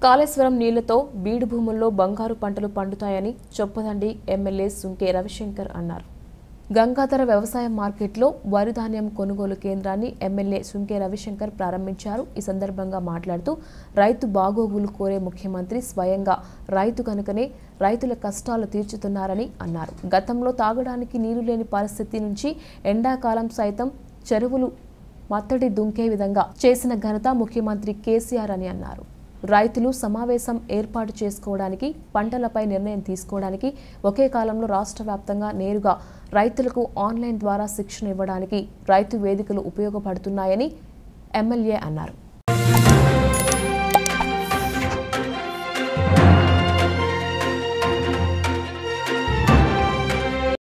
కాళేశ్వరం నీళ్లతో బీడు భూముల్లో బంగారు పంటలు పండుతాయని చొప్పదండి ఎమ్మెల్యే సుంకే రవిశంకర్ అన్నారు గంగాధర వ్యవసాయ మార్కెట్లో వరి ధాన్యం కొనుగోలు కేంద్రాన్ని ఎమ్మెల్యే సుంకే రవిశంకర్ ప్రారంభించారు ఈ సందర్భంగా మాట్లాడుతూ రైతు బాగోగులు కోరే ముఖ్యమంత్రి స్వయంగా రైతు కనుకనే రైతుల కష్టాలు తీర్చుతున్నారని అన్నారు గతంలో తాగడానికి నీరు లేని పరిస్థితి నుంచి ఎండాకాలం సైతం చెరువులు మత్తడి దుంకే విధంగా చేసిన ఘనత ముఖ్యమంత్రి కేసీఆర్ అని అన్నారు రైతులు సమావేశం ఏర్పాటు చేసుకోవడానికి పంటలపై నిర్ణయం తీసుకోవడానికి ఒకే కాలంలో రాష్ట్ర వ్యాప్తంగా నేరుగా రైతులకు ఆన్లైన్ ద్వారా శిక్షణ ఇవ్వడానికి రైతు వేదికలు ఉపయోగపడుతున్నాయని ఎమ్మెల్యే అన్నారు